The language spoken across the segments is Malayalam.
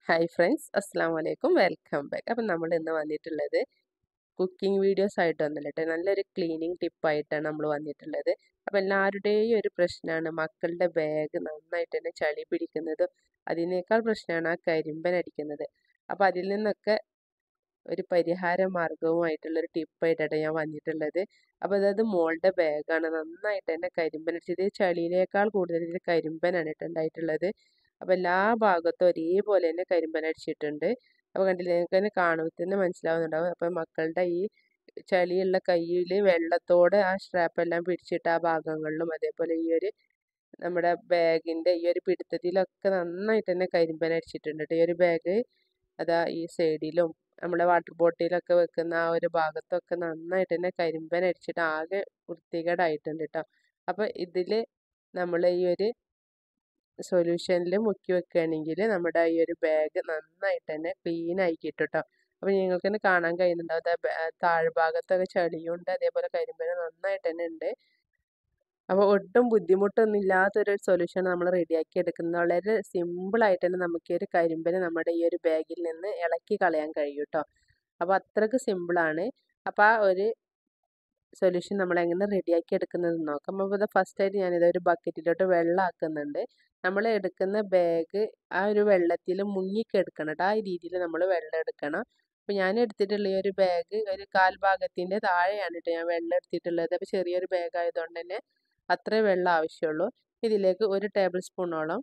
ഹായ് ഫ്രണ്ട്സ് അസ്സാം വലൈക്കും വെൽക്കം ബാക്ക് അപ്പം നമ്മൾ ഇന്ന് വന്നിട്ടുള്ളത് കുക്കിംഗ് വീഡിയോസ് ആയിട്ട് വന്നില്ല കേട്ടോ നല്ലൊരു ക്ലീനിങ് ടിപ്പായിട്ടാണ് നമ്മൾ വന്നിട്ടുള്ളത് അപ്പം എല്ലാവരുടെയും ഒരു പ്രശ്നമാണ് മക്കളുടെ ബാഗ് നന്നായിട്ട് തന്നെ ചളി പിടിക്കുന്നത് അതിനേക്കാൾ പ്രശ്നമാണ് ആ കരിമ്പൻ അടിക്കുന്നത് അപ്പം അതിൽ നിന്നൊക്കെ ഒരു പരിഹാര മാർഗവുമായിട്ടുള്ളൊരു ടിപ്പായിട്ടാണ് ഞാൻ വന്നിട്ടുള്ളത് അപ്പോൾ അതായത് മോളുടെ ബാഗാണ് നന്നായിട്ട് തന്നെ കരിമ്പൻ അടിച്ചത് ചളിയിലേക്കാൾ കൂടുതൽ ഇതിൽ കരിമ്പനാണ് കേട്ടോ ഉണ്ടായിട്ടുള്ളത് അപ്പോൾ എല്ലാ ഭാഗത്തും ഒരേപോലെ തന്നെ കരിമ്പൻ അടിച്ചിട്ടുണ്ട് അപ്പോൾ കണ്ടില്ലേ നിങ്ങൾക്ക് തന്നെ കാണുമ്പോൾ തന്നെ മനസ്സിലാവുന്നുണ്ടാവും അപ്പോൾ മക്കളുടെ ഈ ചളിയുള്ള കയ്യിൽ വെള്ളത്തോടെ ആ സ്ട്രാപ്പെല്ലാം പിടിച്ചിട്ട് ആ ഭാഗങ്ങളിലും അതേപോലെ ഈ ഒരു നമ്മുടെ ബാഗിൻ്റെ ഈ ഒരു പിടുത്തത്തിലൊക്കെ നന്നായിട്ട് തന്നെ കരിമ്പൻ അടിച്ചിട്ടുണ്ട് കേട്ടോ ഈ ഒരു ബാഗ് അതാ ഈ സൈഡിലും നമ്മുടെ വാട്ടർ ബോട്ടിലൊക്കെ വെക്കുന്ന ആ ഒരു ഭാഗത്തൊക്കെ നന്നായിട്ട് തന്നെ കരിമ്പൻ അടിച്ചിട്ട് ആകെ വൃത്തികേടായിട്ടുണ്ട് കേട്ടോ അപ്പോൾ ഇതിൽ നമ്മൾ ഈ ഒരു സൊല്യൂഷനിൽ മുക്കി വെക്കുകയാണെങ്കിൽ നമ്മുടെ ഈ ഒരു ബാഗ് നന്നായിട്ട് തന്നെ ക്ലീൻ ആയി കിട്ടും കേട്ടോ അപ്പോൾ നിങ്ങൾക്ക് തന്നെ കാണാൻ കഴിയുന്നുണ്ടാവും അത് താഴ്ഭാഗത്തൊക്കെ ചളിയുണ്ട് അതേപോലെ കരിമ്പന നന്നായിട്ട് തന്നെ ഉണ്ട് അപ്പോൾ ഒട്ടും ബുദ്ധിമുട്ടൊന്നും ഇല്ലാത്തൊരു സൊല്യൂഷൻ നമ്മൾ റെഡിയാക്കി എടുക്കുന്നത് വളരെ സിമ്പിളായിട്ട് തന്നെ നമുക്ക് ഈ ഒരു കരിമ്പന് നമ്മുടെ ഈ ഒരു ബാഗിൽ നിന്ന് ഇളക്കി കളയാൻ കഴിയും കേട്ടോ അപ്പോൾ അത്രയ്ക്ക് സിമ്പിളാണ് അപ്പോൾ ആ ഒരു സൊല്യൂഷൻ നമ്മൾ എങ്ങനെ റെഡിയാക്കി എടുക്കുന്നത് നോക്കാം അപ്പോൾ ഇത് ഫസ്റ്റ് ആയിട്ട് ഞാനിത് ഒരു ബക്കറ്റിലോട്ട് വെള്ളം ആക്കുന്നുണ്ട് നമ്മൾ എടുക്കുന്ന ബാഗ് ആ ഒരു വെള്ളത്തിൽ മുങ്ങിക്കെടുക്കണം കേട്ടോ ആ രീതിയിൽ നമ്മൾ വെള്ളം എടുക്കണം അപ്പോൾ ഞാൻ എടുത്തിട്ടുള്ള ഈ ഒരു ബാഗ് ഒരു കാൽ ഭാഗത്തിൻ്റെ താഴെയാണ് കേട്ടോ ഞാൻ വെള്ളം എടുത്തിട്ടുള്ളത് അപ്പോൾ ചെറിയൊരു ബാഗ് ആയതുകൊണ്ട് തന്നെ അത്രേ വെള്ളം ആവശ്യമുള്ളൂ ഇതിലേക്ക് ഒരു ടേബിൾ സ്പൂണോളം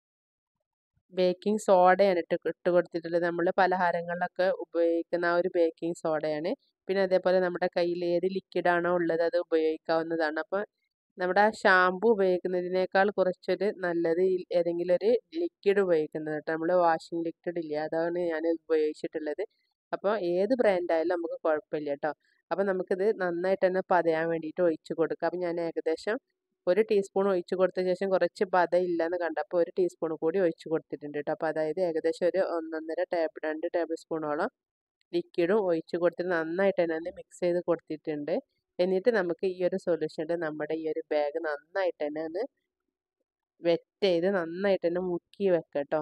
ബേക്കിംഗ് സോഡയാണ് ഇട്ട് ഇട്ട് കൊടുത്തിട്ടുള്ളത് നമ്മൾ പലഹാരങ്ങളിലൊക്കെ ഉപയോഗിക്കുന്ന ആ ഒരു ബേക്കിംഗ് സോഡയാണ് പിന്നെ അതേപോലെ നമ്മുടെ കയ്യിൽ ഏത് ലിക്വിഡാണോ ഉള്ളത് അത് ഉപയോഗിക്കാവുന്നതാണ് അപ്പോൾ നമ്മുടെ ആ ഷാമ്പു ഉപയോഗിക്കുന്നതിനേക്കാൾ കുറച്ചൊരു നല്ലത് ഏതെങ്കിലും ഒരു ലിക്വിഡ് ഉപയോഗിക്കുന്നത് കേട്ടോ നമ്മൾ വാഷിംഗ് ലിക്വിഡ് ഇല്ല അതാണ് ഞാൻ ഉപയോഗിച്ചിട്ടുള്ളത് അപ്പോൾ ഏത് ബ്രാൻഡായാലും നമുക്ക് കുഴപ്പമില്ല കേട്ടോ അപ്പോൾ നമുക്കിത് നന്നായിട്ട് തന്നെ പതയാൻ വേണ്ടിയിട്ട് ഒഴിച്ച് കൊടുക്കാം അപ്പോൾ ഞാൻ ഏകദേശം ഒരു ടീസ്പൂൺ ഒഴിച്ച് കൊടുത്ത ശേഷം കുറച്ച് പത ഇല്ലെന്ന് കണ്ടപ്പോൾ ഒരു ടീസ്പൂൺ കൂടി ഒഴിച്ച് കൊടുത്തിട്ടുണ്ട് കേട്ടോ അപ്പോൾ അതായത് ഏകദേശം ഒരു ഒന്നൊന്നര ടേബിൾ രണ്ട് ടേബിൾ സ്പൂണോളം ലിക്വിഡും ഒഴിച്ച് കൊടുത്തിട്ട് നന്നായിട്ട് തന്നെ ഒന്ന് മിക്സ് ചെയ്ത് കൊടുത്തിട്ടുണ്ട് എന്നിട്ട് നമുക്ക് ഈ ഒരു സൊല്യൂഷൻ്റെ നമ്മുടെ ഈ ഒരു ബാഗ് നന്നായിട്ട് തന്നെ ഒന്ന് വെറ്റ് ചെയ്ത് നന്നായിട്ട് തന്നെ മുക്കി വെക്കാം കേട്ടോ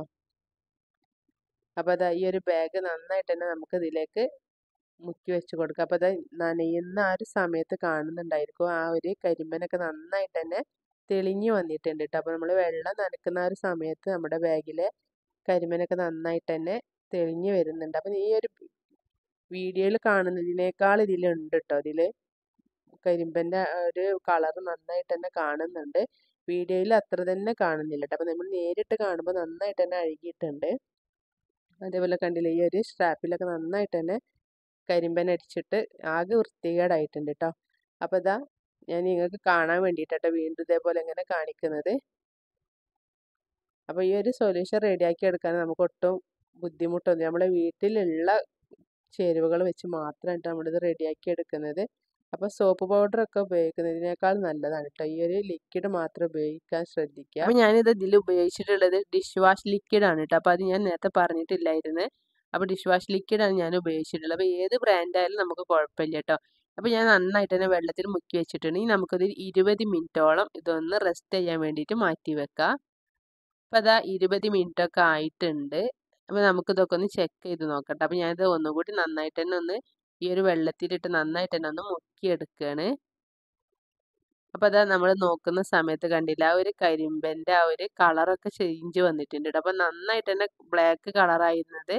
അപ്പോൾ അതാ ഈ ഒരു ബാഗ് നന്നായിട്ട് തന്നെ നമുക്ക് ഇതിലേക്ക് മുക്കി വെച്ച് കൊടുക്കുക അപ്പോൾ അത് നനയുന്ന ആ ഒരു സമയത്ത് കാണുന്നുണ്ടായിരിക്കും ആ ഒരു കരിമ്പനൊക്കെ നന്നായിട്ട് തന്നെ തെളിഞ്ഞു വന്നിട്ടുണ്ട് കേട്ടോ അപ്പോൾ നമ്മൾ വെള്ളം നനക്കുന്ന ആ ഒരു സമയത്ത് നമ്മുടെ ബാഗിലെ കരിമ്പനൊക്കെ നന്നായിട്ട് തന്നെ തെളിഞ്ഞു വരുന്നുണ്ട് അപ്പം ഈ ഒരു വീഡിയോയിൽ കാണുന്നതിനേക്കാൾ ഇതിലുണ്ട് കേട്ടോ ഇതിൽ കരിമ്പൻ്റെ ഒരു കളർ നന്നായിട്ട് തന്നെ കാണുന്നുണ്ട് വീഡിയോയിൽ അത്ര തന്നെ കാണുന്നില്ല കേട്ടോ അപ്പോൾ നമ്മൾ നേരിട്ട് കാണുമ്പോൾ നന്നായിട്ട് തന്നെ അഴുകിയിട്ടുണ്ട് അതേപോലെ കണ്ടില്ലേ ഈ ഒരു സ്ട്രാപ്പിലൊക്കെ നന്നായിട്ട് തന്നെ കരിമ്പൻ അടിച്ചിട്ട് ആകെ വൃത്തികേടായിട്ടുണ്ട് കേട്ടോ അപ്പോൾ ഇതാ ഞാൻ നിങ്ങൾക്ക് കാണാൻ വേണ്ടിയിട്ടോ വീണ്ടും ഇതേപോലെ ഇങ്ങനെ കാണിക്കുന്നത് അപ്പോൾ ഈ ഒരു സൊല്യൂഷൻ റെഡിയാക്കി എടുക്കാൻ നമുക്ക് ഒട്ടും ബുദ്ധിമുട്ടൊന്നും നമ്മളെ വീട്ടിലുള്ള ചേരുവകൾ വെച്ച് മാത്രമാണ് നമ്മളിത് റെഡിയാക്കി എടുക്കുന്നത് അപ്പോൾ സോപ്പ് പൗഡർ ഒക്കെ ഉപയോഗിക്കുന്നതിനേക്കാൾ നല്ലതാണ് കേട്ടോ ഈ ഒരു ലിക്വിഡ് മാത്രം ഉപയോഗിക്കാൻ ശ്രദ്ധിക്കുക അപ്പോൾ ഞാനിത് ഇതിൽ ഉപയോഗിച്ചിട്ടുള്ളത് ഡിഷ് വാഷ് ലിക്വിഡ് ആണ് കേട്ടോ അപ്പോൾ അത് ഞാൻ നേരത്തെ പറഞ്ഞിട്ടില്ലായിരുന്നു അപ്പോൾ ഡിഷ് വാഷ് ലിക്വിഡാണ് ഞാൻ ഉപയോഗിച്ചിട്ടുള്ളത് അപ്പോൾ ഏത് ബ്രാൻഡായാലും നമുക്ക് കുഴപ്പമില്ല കേട്ടോ അപ്പോൾ ഞാൻ നന്നായിട്ട് തന്നെ വെള്ളത്തിൽ മുക്കി വെച്ചിട്ടുണ്ട് ഇനി നമുക്കത് ഇരുപത് മിനിറ്റോളം ഇതൊന്ന് റെസ്റ്റ് ചെയ്യാൻ വേണ്ടിയിട്ട് മാറ്റി വെക്കാം അപ്പോൾ അതാ ഇരുപത് മിനിറ്റ് ഒക്കെ ആയിട്ടുണ്ട് അപ്പോൾ നമുക്കിതൊക്കെ ഒന്ന് ചെക്ക് ചെയ്ത് നോക്കട്ടെ അപ്പോൾ ഞാനിത് ഒന്നുകൂടി നന്നായിട്ട് തന്നെ ഒന്ന് ഈ ഒരു വെള്ളത്തിലിട്ട് നന്നായിട്ട് തന്നെ ഒന്ന് മുക്കിയെടുക്കുകയാണ് അപ്പോൾ അതാ നമ്മൾ നോക്കുന്ന സമയത്ത് കണ്ടില്ല ആ ഒരു കരിമ്പൻ്റെ ആ ഒരു കളറൊക്കെ ചേഞ്ച് വന്നിട്ടുണ്ട് അപ്പോൾ നന്നായിട്ട് തന്നെ ബ്ലാക്ക് കളറായിരുന്നത്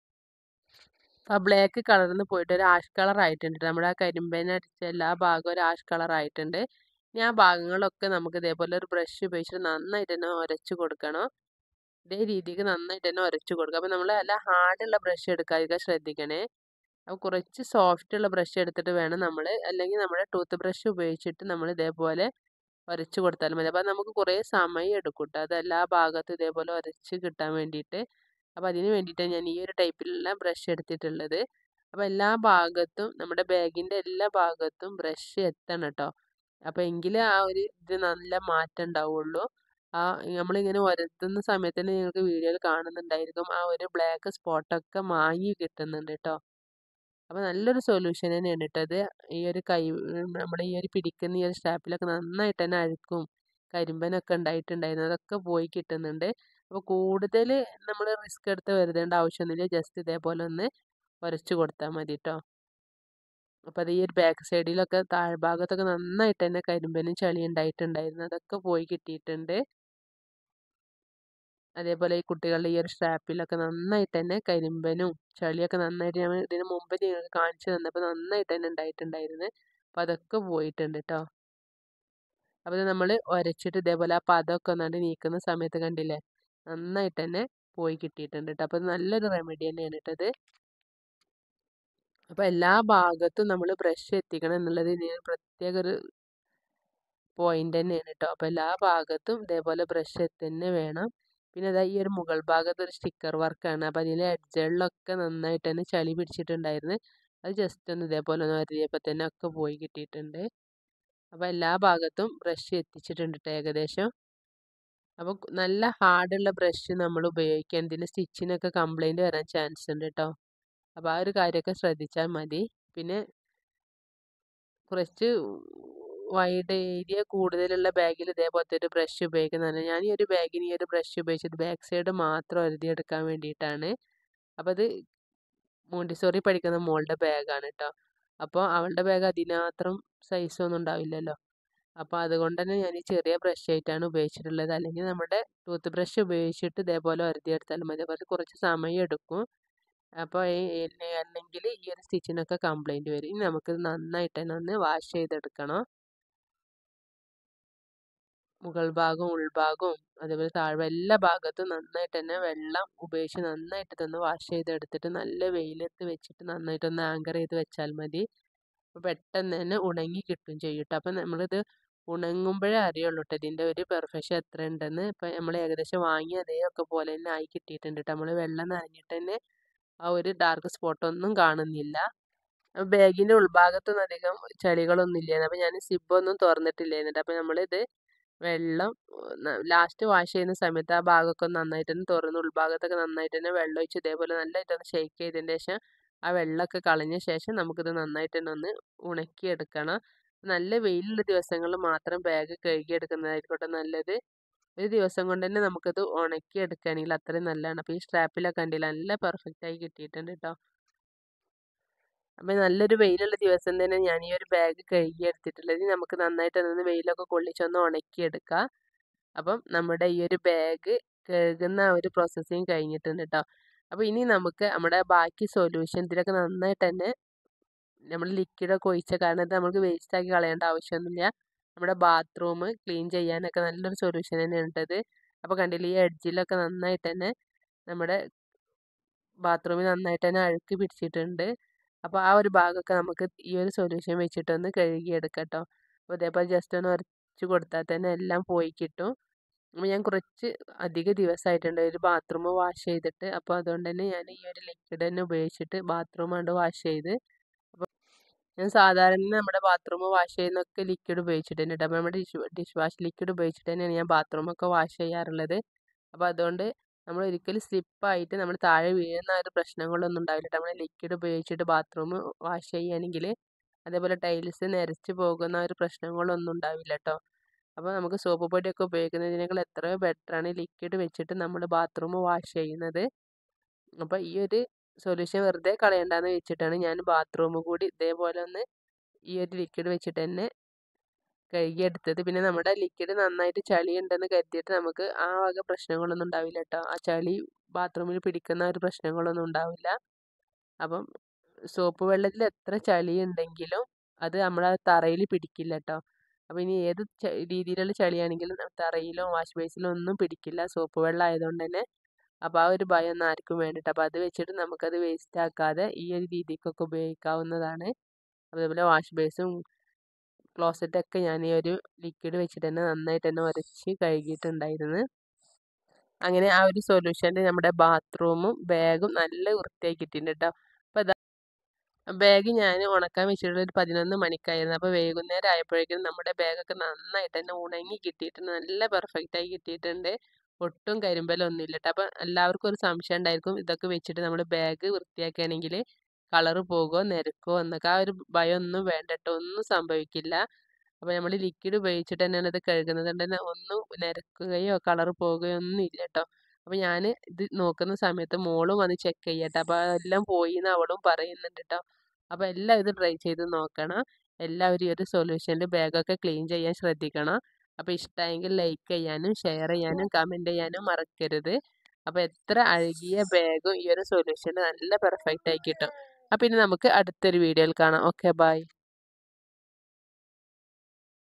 ആ ബ്ലാക്ക് കളറിൽ നിന്ന് പോയിട്ട് ഒരു ആഷ് കളർ ആയിട്ടുണ്ട് നമ്മുടെ ആ കരിമ്പേന അടിച്ച എല്ലാ ഭാഗവും ഒരു ആഷ് കളർ ആയിട്ടുണ്ട് ഇനി ആ ഭാഗങ്ങളൊക്കെ നമുക്ക് ഇതേപോലെ ഒരു ബ്രഷ് ഉപയോഗിച്ചിട്ട് നന്നായിട്ട് തന്നെ ഉരച്ച് കൊടുക്കണം ഇതേ രീതിക്ക് നന്നായിട്ട് തന്നെ ഉരച്ച് കൊടുക്കുക അപ്പോൾ നമ്മൾ നല്ല ഹാർഡുള്ള ബ്രഷ് എടുക്കാതിരിക്കാൻ ശ്രദ്ധിക്കണേ അപ്പോൾ കുറച്ച് സോഫ്റ്റ് ഉള്ള ബ്രഷ് എടുത്തിട്ട് വേണം നമ്മൾ അല്ലെങ്കിൽ നമ്മുടെ ടൂത്ത് ബ്രഷ് ഉപയോഗിച്ചിട്ട് നമ്മൾ ഇതേപോലെ ഉരച്ച് കൊടുത്താൽ മതി അപ്പോൾ നമുക്ക് കുറേ സമയം എടുക്കും കേട്ടോ അത് എല്ലാ ഭാഗത്തും ഇതേപോലെ ഉരച്ച് കിട്ടാൻ വേണ്ടിയിട്ട് അപ്പോൾ അതിന് വേണ്ടിയിട്ടാണ് ഞാൻ ഈ ഒരു ടൈപ്പിലുള്ള ബ്രഷ് എടുത്തിട്ടുള്ളത് അപ്പോൾ എല്ലാ ഭാഗത്തും നമ്മുടെ ബാഗിൻ്റെ എല്ലാ ഭാഗത്തും ബ്രഷ് എത്തണം കേട്ടോ അപ്പോൾ എങ്കിലേ ആ ഒരു ഇത് നല്ല മാറ്റം ഉണ്ടാവുള്ളൂ ആ നമ്മളിങ്ങനെ ഉരത്തുന്ന സമയത്ത് തന്നെ നിങ്ങൾക്ക് വീഡിയോയിൽ കാണുന്നുണ്ടായിരിക്കും ആ ഒരു ബ്ലാക്ക് സ്പോട്ടൊക്കെ മാങ്ങി കിട്ടുന്നുണ്ട് കേട്ടോ അപ്പോൾ നല്ലൊരു സൊല്യൂഷൻ തന്നെയാണ് കേട്ടോ അത് ഈ ഒരു കൈ നമ്മുടെ ഈ ഒരു പിടിക്കുന്ന ഈ ഒരു സ്റ്റാപ്പിലൊക്കെ നന്നായിട്ട് തന്നെ അഴുക്കും കരിമ്പനൊക്കെ ഉണ്ടായിട്ടുണ്ടായിരുന്നു അതൊക്കെ പോയി കിട്ടുന്നുണ്ട് അപ്പോൾ കൂടുതൽ നമ്മൾ റിസ്ക് എടുത്ത് വരുതേണ്ട ആവശ്യമൊന്നുമില്ല ജസ്റ്റ് ഇതേപോലെ ഒന്ന് ഉരച്ച് കൊടുത്താൽ മതി കേട്ടോ അപ്പോൾ അത് ഈ ഒരു ബാക്ക് സൈഡിലൊക്കെ താഴ്ഭാഗത്തൊക്കെ നന്നായിട്ട് തന്നെ കരിമ്പനും ചളി ഉണ്ടായിട്ടുണ്ടായിരുന്നു അതൊക്കെ പോയി കിട്ടിയിട്ടുണ്ട് അതേപോലെ ഈ കുട്ടികളുടെ ഈ ഒരു സ്ട്രാപ്പിലൊക്കെ നന്നായിട്ട് തന്നെ കരിമ്പനും ചളിയൊക്കെ നന്നായിട്ട് ഞാൻ ഇതിന് മുമ്പ് നിങ്ങൾക്ക് കാണിച്ചു തന്നപ്പോൾ നന്നായിട്ട് തന്നെ ഉണ്ടായിട്ടുണ്ടായിരുന്നു അപ്പോൾ അതൊക്കെ പോയിട്ടുണ്ട് കേട്ടോ അപ്പോൾ ഇത് നമ്മൾ ഉരച്ചിട്ട് ഇതേപോലെ ആ പദമൊക്കെ ഒന്നാണ്ട് നീക്കുന്ന സമയത്ത് കണ്ടില്ലേ നന്നായിട്ട് തന്നെ പോയി കിട്ടിയിട്ടുണ്ട് കേട്ടോ അപ്പോൾ നല്ലൊരു റെമഡി തന്നെയാണ് കേട്ടത് അപ്പോൾ എല്ലാ ഭാഗത്തും നമ്മൾ ബ്രഷ് എത്തിക്കണം എന്നുള്ളത് ഇതിന് പ്രത്യേക ഒരു പോയിന്റ് തന്നെയാണ് കേട്ടോ അപ്പോൾ എല്ലാ ഭാഗത്തും ഇതേപോലെ ബ്രഷ് എത്തി തന്നെ വേണം പിന്നെ അതാ ഈ ഒരു മുകൾ ഭാഗത്ത് ഒരു സ്റ്റിക്കർ വർക്കാണ് അപ്പോൾ അതിലെ എഡ്ജുകളിലൊക്കെ നന്നായിട്ട് തന്നെ ചളി പിടിച്ചിട്ടുണ്ടായിരുന്നു അത് ജസ്റ്റ് ഒന്ന് ഇതേപോലെ ഒന്ന് വരുതിയപ്പോൾ തന്നെ ഒക്കെ പോയി കിട്ടിയിട്ടുണ്ട് അപ്പോൾ എല്ലാ ഭാഗത്തും ബ്രഷ് എത്തിച്ചിട്ടുണ്ട് കേട്ടോ ഏകദേശം അപ്പോൾ നല്ല ഹാർഡുള്ള ബ്രഷ് നമ്മൾ ഉപയോഗിക്കാൻ ഇതിന് സ്റ്റിച്ചിനൊക്കെ കംപ്ലൈൻറ്റ് വരാൻ ചാൻസ് ഉണ്ട് കേട്ടോ അപ്പോൾ ആ ഒരു കാര്യമൊക്കെ ശ്രദ്ധിച്ചാൽ മതി പിന്നെ കുറച്ച് വൈഡ് ഏരിയ കൂടുതലുള്ള ബാഗിൽ ഇതേപോലത്തെ ഒരു ബ്രഷ് ഉപയോഗിക്കുന്നതാണ് ഞാൻ ഈ ഒരു ബാഗിന് ഈ ഒരു ബ്രഷ് ഉപയോഗിച്ചത് ബാക്ക് സൈഡ് മാത്രം എഴുതിയെടുക്കാൻ വേണ്ടിയിട്ടാണ് അപ്പോൾ അത് മോണ്ടിസോറി പഠിക്കുന്ന മോളുടെ ബാഗാണ് കേട്ടോ അപ്പോൾ അവളുടെ ബാഗ് അതിനാത്രം സൈസൊന്നും ഉണ്ടാവില്ലല്ലോ അപ്പോൾ അതുകൊണ്ട് തന്നെ ഞാൻ ഈ ചെറിയ ബ്രഷ് ആയിട്ടാണ് ഉപയോഗിച്ചിട്ടുള്ളത് അല്ലെങ്കിൽ നമ്മുടെ ടൂത്ത് ബ്രഷ് ഉപയോഗിച്ചിട്ട് ഇതേപോലെ വരുതിയെടുത്താൽ മതി അത് കുറച്ച് സമയം എടുക്കും അപ്പോൾ അല്ലെങ്കിൽ ഈ ഒരു സ്റ്റിച്ചിനൊക്കെ കംപ്ലൈൻറ്റ് വരും ഇനി നമുക്കിത് നന്നായിട്ട് തന്നെ ഒന്ന് വാഷ് ചെയ്തെടുക്കണം മുകൾ ഭാഗവും ഉൾഭാഗവും അതേപോലെ താഴ്വ എല്ലാ ഭാഗത്തും നന്നായിട്ട് തന്നെ വെള്ളം ഉപയോഗിച്ച് നന്നായിട്ട് തന്നെ വാഷ് ചെയ്തെടുത്തിട്ട് നല്ല വെയിലത്ത് വെച്ചിട്ട് നന്നായിട്ടൊന്ന് ആങ്കർ ചെയ്ത് വെച്ചാൽ മതി അപ്പോൾ പെട്ടെന്ന് തന്നെ ഉണങ്ങി കിട്ടും ചെയ്യും കേട്ടോ അപ്പം നമ്മളിത് ഉണങ്ങുമ്പോഴേ അറിയുള്ളൂ കേട്ടോ ഇതിൻ്റെ ഒരു പെർഫെക്ഷൻ എത്ര ഉണ്ടെന്ന് ഇപ്പം നമ്മൾ ഏകദേശം വാങ്ങി അതേയൊക്കെ പോലെ തന്നെ ആയി കിട്ടിയിട്ടുണ്ട് കേട്ടോ നമ്മൾ വെള്ളം നനഞ്ഞിട്ട് തന്നെ ആ ഒരു ഡാർക്ക് സ്പോട്ടൊന്നും കാണുന്നില്ല ബാഗിൻ്റെ ഉൾഭാഗത്തൊന്നും അധികം ചളികളൊന്നും ഇല്ലായിരുന്നു അപ്പോൾ ഞാൻ സിബൊന്നും തുറന്നിട്ടില്ലായിരുന്നു അപ്പോൾ നമ്മളിത് വെള്ളം ലാസ്റ്റ് വാഷ് ചെയ്യുന്ന സമയത്ത് ആ ഭാഗമൊക്കെ നന്നായിട്ട് തന്നെ തുറന്ന് ഉൾഭാഗത്തൊക്കെ നന്നായിട്ട് തന്നെ വെള്ളം ഒഴിച്ച് ഇതേപോലെ നല്ലതായിട്ടൊന്ന് ഷെയ്ക്ക് ചെയ്തതിന് ശേഷം ആ വെള്ളമൊക്കെ കളഞ്ഞ ശേഷം നമുക്കിത് നന്നായിട്ട് തന്നെ ഒന്ന് ഉണക്കിയെടുക്കണം നല്ല വെയിലുള്ള ദിവസങ്ങളിൽ മാത്രം ബാഗ് കഴുകിയെടുക്കുന്നതായിരിക്കട്ടെ നല്ലത് ഒരു ദിവസം കൊണ്ട് തന്നെ നമുക്കിത് ഉണക്കിയെടുക്കുകയാണെങ്കിൽ അത്രയും നല്ലതാണ് അപ്പോൾ ഈ സ്ട്രാപ്പിലൊക്കെ കണ്ടില്ല നല്ല പെർഫെക്റ്റ് ആയി കിട്ടിയിട്ടുണ്ട് കേട്ടോ അപ്പം നല്ലൊരു വെയിലുള്ള ദിവസം തന്നെ ഞാൻ ഈ ഒരു ബാഗ് കഴുകി എടുത്തിട്ടുള്ളത് ഇനി നമുക്ക് നന്നായിട്ട് അതൊന്ന് വെയിലൊക്കെ കൊള്ളിച്ചൊന്ന് ഉണക്കിയെടുക്കാം അപ്പം നമ്മുടെ ഈ ഒരു ബാഗ് കഴുകുന്ന ആ ഒരു പ്രോസസ്സിങ് കഴിഞ്ഞിട്ടുണ്ട് കേട്ടോ അപ്പോൾ ഇനി നമുക്ക് നമ്മുടെ ബാക്കി സൊല്യൂഷൻ ഇതിലൊക്കെ നന്നായിട്ട് തന്നെ നമ്മൾ ലിക്വിഡൊക്കെ ഒഴിച്ച കാരണം ഇത് നമുക്ക് വേസ്റ്റ് ആക്കി കളയേണ്ട ആവശ്യമൊന്നുമില്ല നമ്മുടെ ബാത്റൂം ക്ലീൻ ചെയ്യാനൊക്കെ നല്ലൊരു സൊല്യൂഷൻ തന്നെയാണ് ഇട്ടത് അപ്പോൾ കണ്ടില്ലേ ഈ എഡ്ജിലൊക്കെ നന്നായിട്ട് തന്നെ നമ്മുടെ ബാത്റൂമിൽ നന്നായിട്ട് തന്നെ അഴുക്ക് പിടിച്ചിട്ടുണ്ട് അപ്പോൾ ആ ഒരു ഭാഗമൊക്കെ നമുക്ക് ഈ ഒരു സൊല്യൂഷൻ വെച്ചിട്ടൊന്ന് കഴുകിയെടുക്കാം കേട്ടോ അപ്പോൾ ഇതേപോലെ ജസ്റ്റ് ഒന്ന് ഉരച്ച് കൊടുത്താൽ തന്നെ എല്ലാം പോയി കിട്ടും അപ്പോൾ ഞാൻ കുറച്ച് അധിക ദിവസമായിട്ടുണ്ട് ഒരു ബാത്റൂം വാഷ് ചെയ്തിട്ട് അപ്പോൾ അതുകൊണ്ട് തന്നെ ഞാൻ ഈ ഒരു ലിക്വിഡ് തന്നെ ഉപയോഗിച്ചിട്ട് ബാത്റൂം കൊണ്ട് വാഷ് ചെയ്ത് അപ്പോൾ ഞാൻ സാധാരണ നമ്മുടെ ബാത്റൂം വാഷ് ചെയ്യുന്നൊക്കെ ലിക്വിഡ് ഉപയോഗിച്ചിട്ട് തന്നെ അപ്പോൾ നമ്മുടെ ഡിഷ് ഡിഷ് വാഷ് ലിക്വിഡ് ഉപയോഗിച്ചിട്ട് തന്നെയാണ് ഞാൻ ബാത്റൂമൊക്കെ വാഷ് ചെയ്യാറുള്ളത് അപ്പോൾ അതുകൊണ്ട് നമ്മൾ ഒരിക്കലും സ്ലിപ്പായിട്ട് നമ്മൾ താഴെ വീഴുന്ന ഒരു പ്രശ്നങ്ങളൊന്നും ഉണ്ടാവില്ല നമ്മൾ ലിക്വിഡ് ഉപയോഗിച്ചിട്ട് ബാത്റൂം വാഷ് ചെയ്യുകയാണെങ്കിൽ അതേപോലെ ടൈൽസ് നിരച്ച് പോകുന്ന ഒരു പ്രശ്നങ്ങളൊന്നും ഉണ്ടാവില്ല കേട്ടോ അപ്പോൾ നമുക്ക് സോപ്പ് പൊടിയൊക്കെ ഉപയോഗിക്കുന്നതിനേക്കാൾ എത്രയോ ബെറ്ററാണ് ലിക്വിഡ് വെച്ചിട്ട് നമ്മൾ ബാത്റൂം വാഷ് ചെയ്യുന്നത് അപ്പോൾ ഈ ഒരു സൊല്യൂഷൻ വെറുതെ കളയണ്ടെന്ന് വെച്ചിട്ടാണ് ഞാൻ ബാത്റൂം കൂടി ഇതേപോലെ ഒന്ന് ഈ ഒരു ലിക്വിഡ് വെച്ചിട്ട് തന്നെ കഴുകിയെടുത്തത് പിന്നെ നമ്മുടെ ലിക്വിഡ് നന്നായിട്ട് ചളി ഉണ്ടെന്ന് കരുതിയിട്ട് നമുക്ക് ആ വക പ്രശ്നങ്ങളൊന്നും ഉണ്ടാവില്ല കേട്ടോ ആ ചളി ബാത്റൂമിൽ പിടിക്കുന്ന ഒരു പ്രശ്നങ്ങളൊന്നും ഉണ്ടാവില്ല അപ്പം സോപ്പ് വെള്ളത്തിൽ എത്ര ചളി ഉണ്ടെങ്കിലും അത് നമ്മളെ തറയിൽ പിടിക്കില്ല കേട്ടോ അപ്പോൾ ഇനി ഏത് രീതിയിലുള്ള ചളിയാണെങ്കിലും തറയിലോ വാഷ് ബേസിലോ ഒന്നും പിടിക്കില്ല സോപ്പ് വെള്ളം ആയതുകൊണ്ട് തന്നെ അപ്പോൾ ആ ഒരു ഭയം ഒന്നും ആർക്കും വേണ്ടിയിട്ട് അപ്പോൾ അത് വെച്ചിട്ട് നമുക്കത് വേസ്റ്റ് ആക്കാതെ ഈ ഒരു രീതിക്കൊക്കെ ഉപയോഗിക്കാവുന്നതാണ് അതേപോലെ വാഷ് ബേസും ക്ലോസറ്റൊക്കെ ഞാൻ ഈ ഒരു ലിക്വിഡ് വെച്ചിട്ട് തന്നെ നന്നായിട്ട് തന്നെ ഉരച്ച് കഴുകിയിട്ടുണ്ടായിരുന്നു അങ്ങനെ ആ ഒരു സൊല്യൂഷനിൽ നമ്മുടെ ബാത്റൂമും ബാഗും നല്ല വൃത്തിയായി കിട്ടിയിട്ടുണ്ട് കേട്ടോ അപ്പോൾ അതാ ബാഗ് ഞാൻ ഉണക്കാൻ വെച്ചിട്ടുള്ള ഒരു പതിനൊന്ന് മണിക്കായിരുന്നു അപ്പോൾ വൈകുന്നേരം ആയപ്പോഴേക്കും നമ്മുടെ ബാഗൊക്കെ നന്നായിട്ട് തന്നെ ഉണങ്ങി കിട്ടിയിട്ടുണ്ട് നല്ല പെർഫെക്റ്റായി കിട്ടിയിട്ടുണ്ട് ഒട്ടും കരിമ്പലൊന്നും ഇല്ല കേട്ടോ അപ്പോൾ എല്ലാവർക്കും ഒരു സംശയം ഉണ്ടായിരിക്കും ഇതൊക്കെ വെച്ചിട്ട് നമ്മൾ ബാഗ് വൃത്തിയാക്കുകയാണെങ്കിൽ കളറ് പോകുമോ നിരക്കുമോ എന്നൊക്കെ ആ ഒരു ഭയം ഒന്നും വേണ്ട കേട്ടോ ഒന്നും സംഭവിക്കില്ല അപ്പോൾ നമ്മൾ ലിക്വിഡ് ഉപയോഗിച്ചിട്ട് തന്നെയാണ് ഇത് കഴുകുന്നത് കൊണ്ട് തന്നെ ഒന്നും നിരക്കുകയോ കളറ് പോവുകയോ ഒന്നും ഇല്ല കേട്ടോ അപ്പോൾ ഞാൻ ഇത് നോക്കുന്ന സമയത്ത് മോളും വന്ന് ചെക്ക് ചെയ്യട്ടെ അപ്പോൾ എല്ലാം പോയി എന്ന് അവളും പറയുന്നുണ്ട് കേട്ടോ അപ്പോൾ എല്ലാം ഇത് ട്രൈ ചെയ്ത് നോക്കണം എല്ലാവരും ഈ ഒരു സൊല്യൂഷനിൽ ബാഗൊക്കെ ക്ലീൻ ചെയ്യാൻ ശ്രദ്ധിക്കണം അപ്പോൾ ഇഷ്ടമായെങ്കിൽ ലൈക്ക് ചെയ്യാനും ഷെയർ ചെയ്യാനും കമൻറ്റ് ചെയ്യാനും മറക്കരുത് അപ്പോൾ എത്ര അഴുകിയ ബാഗും ഈ ഒരു സൊല്യൂഷന് നല്ല പെർഫെക്റ്റ് ആയി കിട്ടും അപ്പോൾ ഇനി നമുക്ക് അടുത്തൊരു വീഡിയോയിൽ കാണാം ഓക്കെ ബൈ